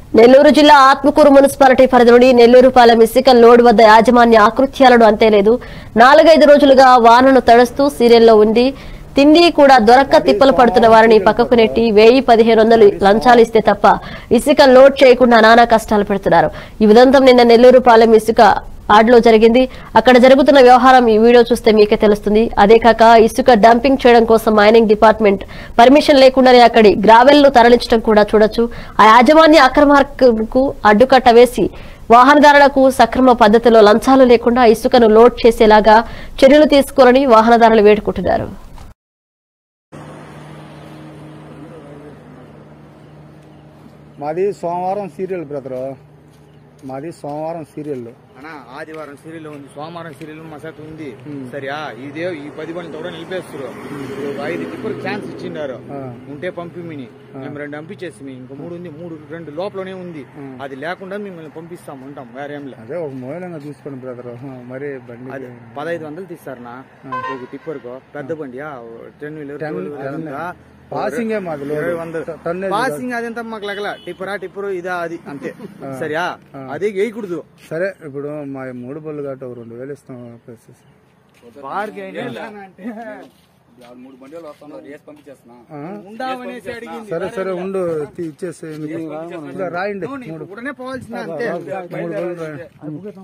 నెల్లూరు జిల్లా ఆత్మకూరు మున్సిపాలిటీ పరిధిలోని నెల్లూరుపాలెం ఇసుక లోడ్ వద్ద యాజమాన్య ఆకృత్యాలను అంతేలేదు నాలుగైదు రోజులుగా వానను తడుస్తూ సీరియల్లో ఉంది తిండి కూడా దొరక్క తిప్పలు పడుతున్న వారిని పక్కకు నెట్టి వెయ్యి పదిహేను వందలు లంచాలు ఇస్తే తప్ప ఇసుక లోడ్ చేయకుండా నానా కష్టాలు పెడుతున్నారు ఈ ఉదంతం నిన్న నెల్లూరుపాలెం ఇసుక ఆడ్లో జరిగింది అక్కడ జరుగుతున్న వ్యవహారం ఈ వీడియో చూస్తే మీకే తెలుస్తుంది అదే కాక ఇసుక డంపింగ్ చేయడం కోసం మైనింగ్ డిపార్ట్మెంట్ పర్మిషన్ లేకుండానే అక్కడి గ్రావెల్ ను తరలించడం కూడా చూడొచ్చు ఆ యాజమాన్య అక్రమార్కు అడ్డుకట్ట వేసి వాహనదారులకు సక్రమ పద్ధతిలో లంచాలు లేకుండా ఇసుకను లోడ్ చేసేలాగా చర్యలు తీసుకోవాలని వాహనదారులు వేడుకుంటున్నారు మాది సోమవారం సీరియల్ బ్రదర్ మాది సోమవారం సీరియల్ అన్నా ఆదివారం సీరియల్ ఉంది సోమవారం సీరియల్ మసత్ ఉంది సరియా ఇదే ఈ పది బండి కూడా నిలిపేస్తారు ఇప్పుడు ఐదు టిప్పర్ ఛాన్స్ ఇచ్చిండారు ఉంటే పంపిమిని మేము రెండు పంపించేసి ఇంకో మూడు ఉంది మూడు రెండు లోపలనే ఉంది అది లేకుండా మిమ్మల్ని పంపిస్తాం ఉంటాం వేరేం లే అదే ఒక మూలంగా చూసుకోండి బ్రదర్ మరి బండి అది పదహైదు వందలు తీస్తారనా ఒక టిప్పర్కు పెద్ద బండి టెన్ వీలర్ పాసింగ్ ఏ మాది ఇరవై వందలు టన్నేజ్ పాసింగ్ అదంతా మాకు లగల టిప్పరా టిప్పరు ఇదా అది అంతే సరియా అదే వేయకూడదు సరే ఇప్పుడు మా మూడు బళ్ళు కాబట్టి ఒక రెండు వేలు ఇస్తాం వచ్చేసి. వారికి అయినా ఆ? ఉండామనేసి అడిగింది సరే సరే ఉండు తీ- ఇచ్చేసి మీకు. ఇలా రాయండి మూడు ఉడనే పోవాల్సిందే అంతే మూడు బళ్ళు రాయండి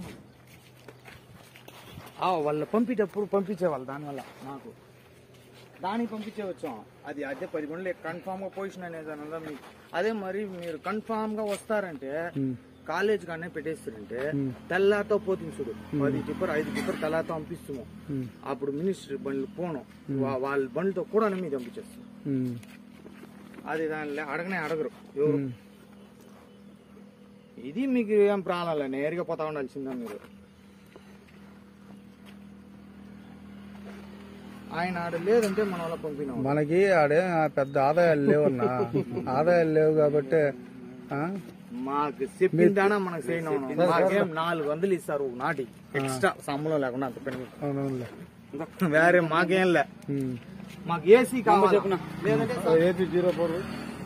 ఆ, వాళ్ళు పంపించేటప్పుడు పంపించేవాళ్ళు దానివల్ల నాకు దానికి పంపించే వచ్చాం అది అదే పది గంటలు కన్ఫామ్ గా పొజిషన్ అనేది దానివల్ల మీకు అదే మరి మీరు కన్ఫామ్ గా వస్తారంటే కాలేజ్ కానీ పెట్టేస్తారంటే తెల్లాతో పోతుంది చూడు పది టిప్పర్ ఐదు టిప్పర్ తెల్లాతో పంపిస్తాము అప్పుడు మినిస్టర్ బండ్లు పోను వా- వాళ్ళ బండ్లతో కూడా మీద పంపించేస్తాం ఉమ్. అది దానిలో అడగనే అడగరు ఎవరు ఇది మీకు ఏం ప్రాణాల నేరుగా పోతా ఉండాల్సిందా మీరు ఆయన ఆడ లేదంటే మన వాళ్ళ పంపినాం మనకి ఆడే పెద్ద ఆదాయాలు లేవన్నా ఆదాయాలు లేవు కాబట్టి ఆ? మాకు చెప్పిందానా మనకు చేయను మాకేం నాలుగు వందలు ఇస్తారు ఒక నాటి ఎక్స్ట్రా సంబళం లేకుండా అంత పని అవునవునులే వేరే మాకేం లే ఉమ్. మాకు ఏసీ కావాలి లేదంటే ఏపీ జీరో ఫోర్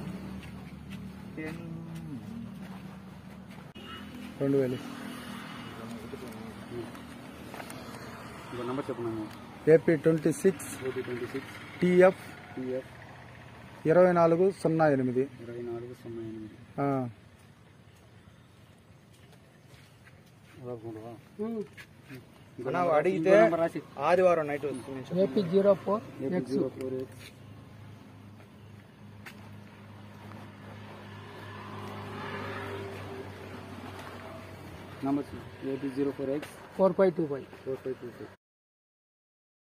రెండు వేలు ఏపీ ట్వంటీ సిక్స్ టిఎఫ్ ఇరవై నాలుగు సున్నా ఎనిమిది ఆ. అన్నా, అడిగితే ఆదివారం నైట్ వస్తుంది AP zero four X number AP zero four X four five two five four five two five